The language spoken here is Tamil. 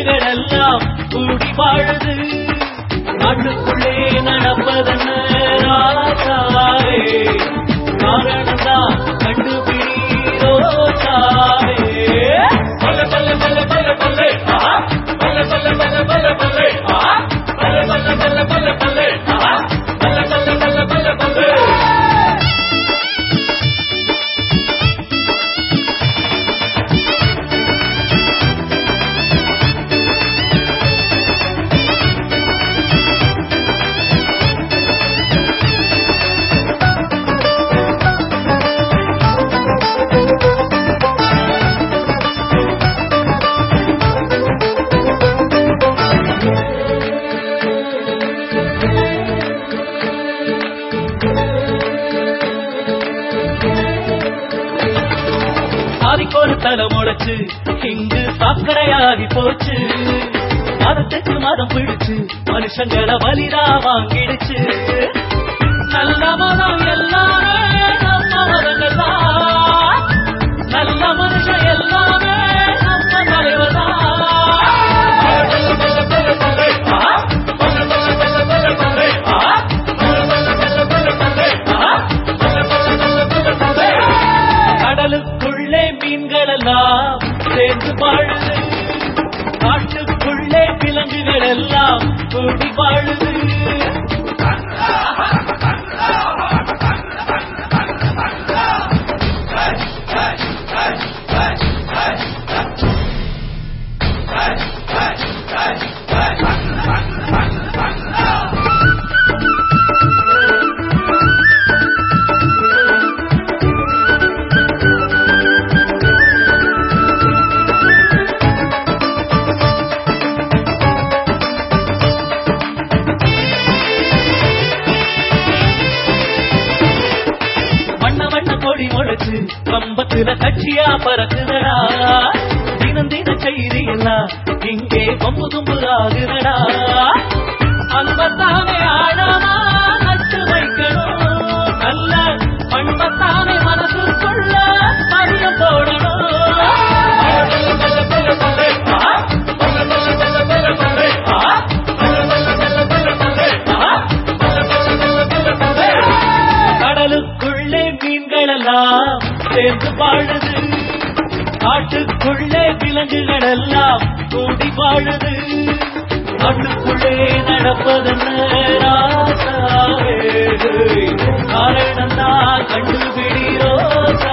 விலங்குகள் எல்லாம் கூடி வாழுது நாட்டுக்குள்ளே நடப்பதென்ன ராசாவே காரணம்தான் கண்டுபிடிரோ சாவே பல்ல பல்ல பல்ல பல்ல பல்லே ஆஹா பல்ல பல்ல பல்ல பல்ல பல்லே ஆஹா பல்ல பல்ல பல்ல பல்ல பல்லே ஆஹா பல்ல பல்ல பல்ல பல்ல பல்லே சாதிக்கொரு தலை முளைச்சு இங்கு சாக்கடையாகி போச்சு மதத்துக்கு மதம் பிடிச்சு மனுஷங்களை வலிதா வாங்கிடுச்சு நல்ல மதம் எல்லாமே நம்ம மதங்கள் தான் நல்ல மனுஷன் எல்லாமே நம்ம தலைவர் கடலுக்குள்ளே மீன்கள் எல்லாம் சேர்ந்து வாழுது காட்டுக்குள்ளே விலங்குகள் எல்லாம் கூடி வாழுது வண்ண வண்ண கொடி முளைச்சு கம்பத்துல கட்சியா பறக்குதடா தினம் தின செய்தி எல்லாம் இங்கே கொம்பு தும்பு ஆகுதடா அன்பத்தானே ஆழமா நட்டு வைக்கணும் நல்ல பண்பத்தானே மனசுக்குள்ள மரியம் போடணும் கடலுக்குள்ளே மீன்கள் எல்லாம் சேர்ந்து வாழுது காட்டுக்குள்ளே விலங்குகள் எல்லாம் கூடி வாழுது நாட்டுக்குள்ளே நடப்பதென்ன ராசாவே காரணம் தான் கண்டுபிடிரோ